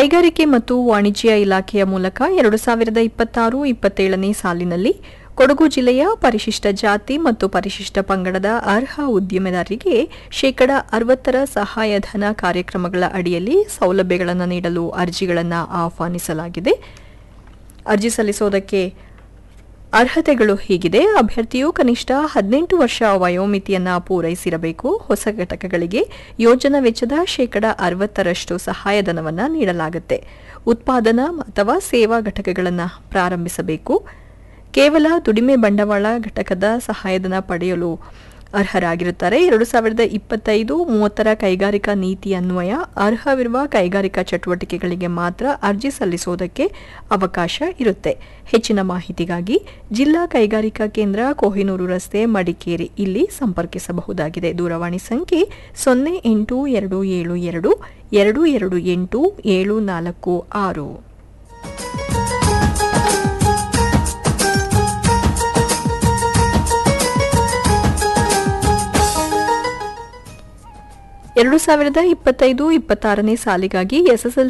ಕೈಗಾರಿಕೆ ಮತ್ತು ವಾಣಿಜ್ಯ ಇಲಾಖೆಯ ಮೂಲಕ ಎರಡು ಸಾವಿರದ ಇಪ್ಪತ್ತಾರು ಇಪ್ಪತ್ತೇಳನೇ ಸಾಲಿನಲ್ಲಿ ಕೊಡಗು ಜಿಲ್ಲೆಯ ಪರಿಶಿಷ್ಟ ಜಾತಿ ಮತ್ತು ಪರಿಶಿಷ್ಟ ಪಂಗಡದ ಅರ್ಹ ಉದ್ಯಮೆದಾರರಿಗೆ ಶೇಕಡ ಅರವತ್ತರ ಸಹಾಯಧನ ಕಾರ್ಯಕ್ರಮಗಳ ಅಡಿಯಲ್ಲಿ ಸೌಲಭ್ಯಗಳನ್ನು ನೀಡಲು ಅರ್ಜಿಗಳನ್ನು ಆಹ್ವಾನಿಸಲಾಗಿದೆ ಅರ್ಜಿ ಸಲ್ಲಿಸೋದಕ್ಕೆ ಅರ್ಹತೆಗಳು ಹೀಗಿದೆ ಅಭ್ಯರ್ಥಿಯು ಕನಿಷ್ಠ ಹದಿನೆಂಟು ವರ್ಷ ವಯೋಮಿತಿಯನ್ನ ಪೂರೈಸಿರಬೇಕು ಹೊಸ ಘಟಕಗಳಿಗೆ ಯೋಜನಾ ವೆಚ್ಚದ ಶೇಕಡ ಅರವತ್ತರಷ್ಟು ಸಹಾಯಧನವನ್ನು ನೀಡಲಾಗುತ್ತೆ ಉತ್ಪಾದನಾ ಅಥವಾ ಸೇವಾ ಘಟಕಗಳನ್ನು ಪ್ರಾರಂಭಿಸಬೇಕು ಕೇವಲ ದುಡಿಮೆ ಬಂಡವಾಳ ಘಟಕದ ಸಹಾಯಧನ ಪಡೆಯಲು ಅರ್ಹರಾಗಿರುತ್ತಾರೆ ಎರಡು ಸಾವಿರದ ಇಪ್ಪತ್ತೈದು ಮೂವತ್ತರ ಕೈಗಾರಿಕಾ ನೀತಿ ಅನ್ವಯ ಅರ್ಹವಿರುವ ಕೈಗಾರಿಕಾ ಚಟುವಟಿಕೆಗಳಿಗೆ ಮಾತ್ರ ಅರ್ಜಿ ಸಲ್ಲಿಸುವುದಕ್ಕೆ ಅವಕಾಶ ಇರುತ್ತೆ ಹೆಚ್ಚಿನ ಮಾಹಿತಿಗಾಗಿ ಜಿಲ್ಲಾ ಕೈಗಾರಿಕಾ ಕೇಂದ್ರ ಕೊಹಿನೂರು ರಸ್ತೆ ಮಡಿಕೇರಿ ಇಲ್ಲಿ ಸಂಪರ್ಕಿಸಬಹುದಾಗಿದೆ ದೂರವಾಣಿ ಸಂಖ್ಯೆ ಸೊನ್ನೆ ಎಂಟು ಎರಡು ಏಳು ಎರಡು ಎರಡು ಎರಡು ಎಂಟು ಏಳು ನಾಲ್ಕು ಆರು ಎರಡು ಸಾವಿರದ ಇಪ್ಪತ್ತೈದು ಇಪ್ಪತ್ತಾರನೇ ಸಾಲಿಗಾಗಿ ಎಸ್ಎಸ್ಎಲ್